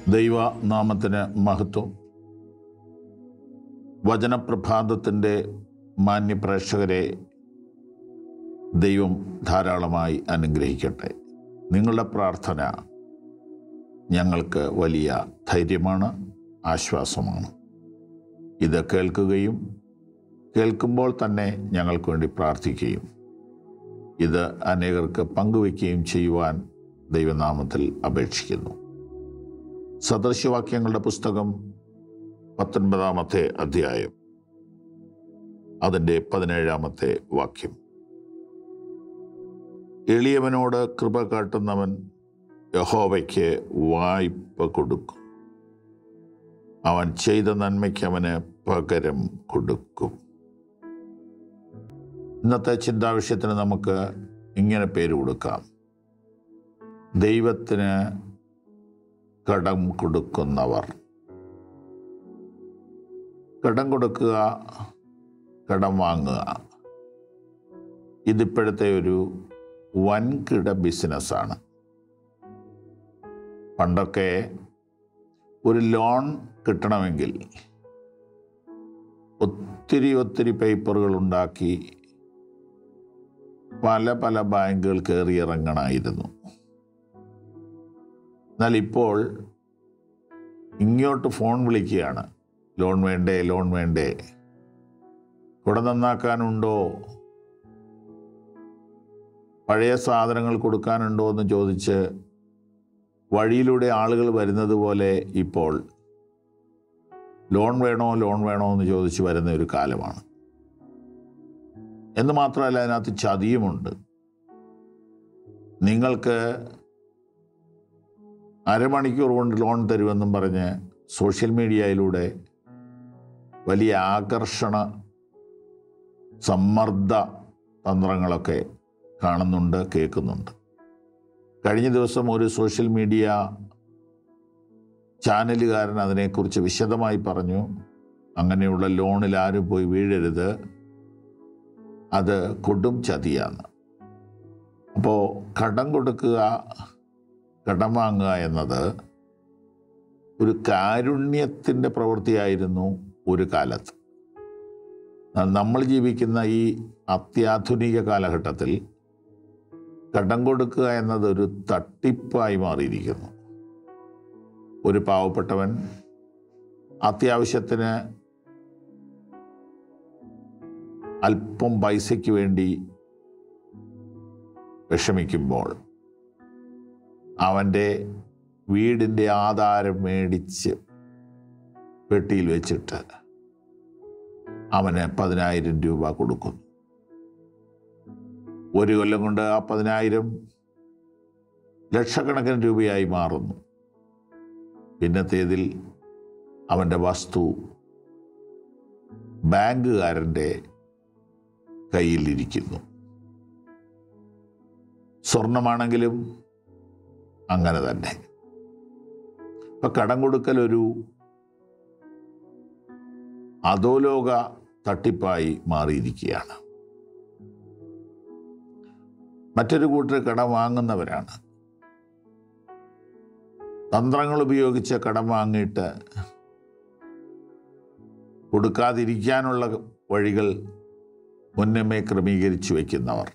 ദൈവനാമത്തിന് മഹത്വം വചനപ്രഭാതത്തിൻ്റെ മാന്യപ്രേക്ഷകരെ ദൈവം ധാരാളമായി അനുഗ്രഹിക്കട്ടെ നിങ്ങളുടെ പ്രാർത്ഥന ഞങ്ങൾക്ക് വലിയ ധൈര്യമാണ് ആശ്വാസമാണ് ഇത് കേൾക്കുകയും കേൾക്കുമ്പോൾ തന്നെ ഞങ്ങൾക്ക് വേണ്ടി പ്രാർത്ഥിക്കുകയും ഇത് അനേകർക്ക് പങ്കുവയ്ക്കുകയും ചെയ്യുവാൻ ദൈവനാമത്തിൽ അപേക്ഷിക്കുന്നു സദൃശ്യവാക്യങ്ങളുടെ പുസ്തകം പത്തൊൻപതാമത്തെ അധ്യായം അതിൻ്റെ പതിനേഴാമത്തെ വാക്യം എളിയവനോട് കൃപ കാട്ടുന്നവൻ യഹോവയ്ക്ക് വായ്പ കൊടുക്കും അവൻ ചെയ്ത നന്മയ്ക്ക് അവന് പകരം കൊടുക്കും ഇന്നത്തെ ചിന്താവിഷയത്തിന് നമുക്ക് ഇങ്ങനെ പേര് കൊടുക്കാം ദൈവത്തിന് കടം കൊടുക്കുന്നവർ കടം കൊടുക്കുക കടം വാങ്ങുക ഇതിപ്പോഴത്തെ ഒരു വൻകിട ബിസിനസ്സാണ് പണ്ടൊക്കെ ഒരു ലോൺ കിട്ടണമെങ്കിൽ ഒത്തിരി ഒത്തിരി പേപ്പറുകൾ ഉണ്ടാക്കി പല പല ബാങ്കുകൾ കയറി ഇറങ്ങണമായിരുന്നു എന്നാൽ ഇപ്പോൾ ഇങ്ങോട്ട് ഫോൺ വിളിക്കുകയാണ് ലോൺ വേണ്ടേ ലോൺ വേണ്ടേ കുട നന്നാക്കാനുണ്ടോ പഴയ സാധനങ്ങൾ കൊടുക്കാനുണ്ടോ എന്ന് ചോദിച്ച് വഴിയിലൂടെ ആളുകൾ വരുന്നത് പോലെ ഇപ്പോൾ ലോൺ വേണോ ലോൺ വേണോ എന്ന് ചോദിച്ച് വരുന്ന ഒരു കാലമാണ് എന്ന് മാത്രമല്ല അതിനകത്ത് ചതിയുമുണ്ട് നിങ്ങൾക്ക് അരമണിക്കൂർ കൊണ്ട് ലോൺ തരുമെന്നും പറഞ്ഞ് സോഷ്യൽ മീഡിയയിലൂടെ വലിയ ആകർഷണ സമ്മർദ്ദ തന്ത്രങ്ങളൊക്കെ കാണുന്നുണ്ട് കേൾക്കുന്നുണ്ട് കഴിഞ്ഞ ദിവസം ഒരു സോഷ്യൽ മീഡിയ ചാനലുകാരൻ അതിനെക്കുറിച്ച് വിശദമായി പറഞ്ഞു അങ്ങനെയുള്ള ലോണിൽ ആരും പോയി വീഴരുത് അത് കൊടും ചതിയാണ് അപ്പോൾ കടം കൊടുക്കുക കടം വാങ്ങുക എന്നത് ഒരു കാരുണ്യത്തിൻ്റെ പ്രവൃത്തിയായിരുന്നു ഒരു കാലത്ത് നമ്മൾ ജീവിക്കുന്ന ഈ അത്യാധുനിക കാലഘട്ടത്തിൽ കടം കൊടുക്കുക എന്നത് ഒരു തട്ടിപ്പായി മാറിയിരിക്കുന്നു ഒരു പാവപ്പെട്ടവൻ അത്യാവശ്യത്തിന് അല്പം പൈസയ്ക്ക് വേണ്ടി വിഷമിക്കുമ്പോൾ അവൻ്റെ വീടിൻ്റെ ആധാരം മേടിച്ച് പെട്ടിയിൽ വെച്ചിട്ട് അവന് പതിനായിരം രൂപ കൊടുക്കുന്നു ഒരു കൊല്ലം കൊണ്ട് ആ പതിനായിരം ലക്ഷക്കണക്കിന് രൂപയായി മാറുന്നു പിന്നത്തേതിൽ അവൻ്റെ വസ്തു ബാങ്കുകാരൻ്റെ കയ്യിലിരിക്കുന്നു സ്വർണമാണെങ്കിലും അങ്ങനെ തന്നെ ഇപ്പം കടം കൊടുക്കൽ ഒരു അധോലോക തട്ടിപ്പായി മാറിയിരിക്കുകയാണ് മറ്റൊരു കൂട്ടർ കടം വാങ്ങുന്നവരാണ് തന്ത്രങ്ങൾ ഉപയോഗിച്ച് കടം വാങ്ങിയിട്ട് കൊടുക്കാതിരിക്കാനുള്ള വഴികൾ മുന്നമേ ക്രമീകരിച്ചു വയ്ക്കുന്നവർ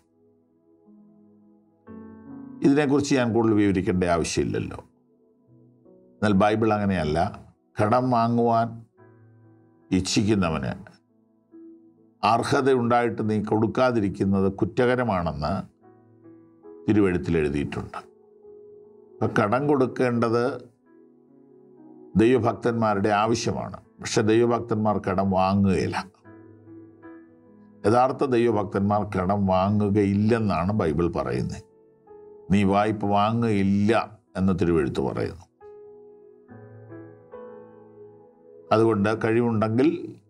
ഇതിനെക്കുറിച്ച് ഞാൻ കൂടുതൽ വിവരിക്കേണ്ട ആവശ്യമില്ലല്ലോ എന്നാൽ ബൈബിൾ അങ്ങനെയല്ല കടം വാങ്ങുവാൻ ഇച്ഛിക്കുന്നവന് അർഹതയുണ്ടായിട്ട് നീ കൊടുക്കാതിരിക്കുന്നത് കുറ്റകരമാണെന്ന് തിരുവഴുത്തിൽ എഴുതിയിട്ടുണ്ട് അപ്പം കടം കൊടുക്കേണ്ടത് ദൈവഭക്തന്മാരുടെ ആവശ്യമാണ് പക്ഷെ ദൈവഭക്തന്മാർ കടം വാങ്ങുകയില്ല യഥാർത്ഥ ദൈവഭക്തന്മാർ കടം വാങ്ങുകയില്ലെന്നാണ് ബൈബിൾ പറയുന്നത് നീ വായ്പ വാങ്ങുകയില്ല എന്ന് തിരുവെഴുത്ത് പറയുന്നു അതുകൊണ്ട് കഴിവുണ്ടെങ്കിൽ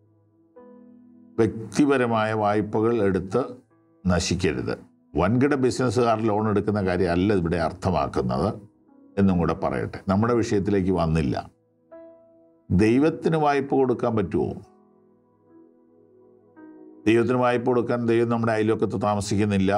വ്യക്തിപരമായ വായ്പകൾ എടുത്ത് നശിക്കരുത് വൻകിട ബിസിനസ്സുകാർ ലോൺ എടുക്കുന്ന കാര്യമല്ല ഇവിടെ അർത്ഥമാക്കുന്നത് എന്നും കൂടെ പറയട്ടെ നമ്മുടെ വിഷയത്തിലേക്ക് വന്നില്ല ദൈവത്തിന് വായ്പ കൊടുക്കാൻ പറ്റുമോ ദൈവത്തിന് വായ്പ കൊടുക്കാൻ ദൈവം നമ്മുടെ അയൽവക്കത്ത് താമസിക്കുന്നില്ല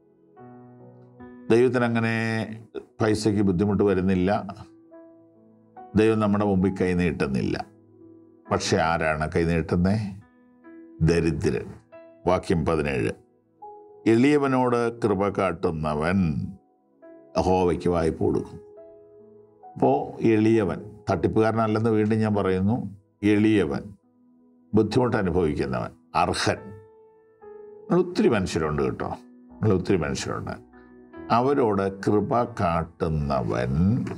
ദൈവത്തിന് അങ്ങനെ പൈസയ്ക്ക് ബുദ്ധിമുട്ട് വരുന്നില്ല ദൈവം നമ്മുടെ മുമ്പിൽ കൈ നീട്ടുന്നില്ല പക്ഷെ ആരാണ് കൈ നീട്ടുന്നേ ദരിദ്രൻ വാക്യം പതിനേഴ് എളിയവനോട് കൃപ കാട്ടുന്നവൻ ഹോവയ്ക്ക് വായ്പ കൊടുക്കും അപ്പോൾ എളിയവൻ തട്ടിപ്പുകാരനല്ലെന്ന് വീണ്ടും ഞാൻ പറയുന്നു എളിയവൻ ബുദ്ധിമുട്ട് അനുഭവിക്കുന്നവൻ അർഹൻ നിങ്ങൾ ഒത്തിരി മനുഷ്യരുണ്ട് കേട്ടോ നിങ്ങൾ ഒത്തിരി മനുഷ്യരുണ്ട് അവരോട് കൃപ കാട്ടുന്നവൻ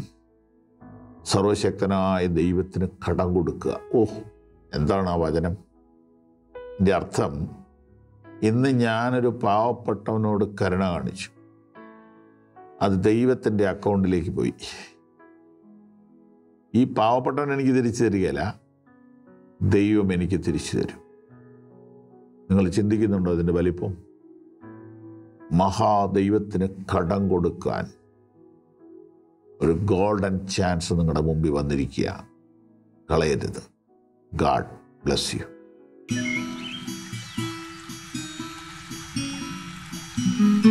സർവശക്തനായ ദൈവത്തിന് കടം കൊടുക്കുക ഓഹ് എന്താണ് ആ വചനം എൻ്റെ അർത്ഥം ഇന്ന് ഞാനൊരു പാവപ്പെട്ടവനോട് കരുണ കാണിച്ചു അത് ദൈവത്തിൻ്റെ അക്കൗണ്ടിലേക്ക് പോയി ഈ പാവപ്പെട്ടവൻ എനിക്ക് തിരിച്ചു തരികയില്ല ദൈവം എനിക്ക് തിരിച്ചു തരും നിങ്ങൾ ചിന്തിക്കുന്നുണ്ടോ അതിൻ്റെ വലിപ്പം മഹാദൈവത്തിന് കടം കൊടുക്കാൻ ഒരു ഗോൾഡൻ ചാൻസ് നിങ്ങളുടെ മുമ്പിൽ വന്നിരിക്കുക കളയരുത് ഗാഡ് ബ്ലസ് യു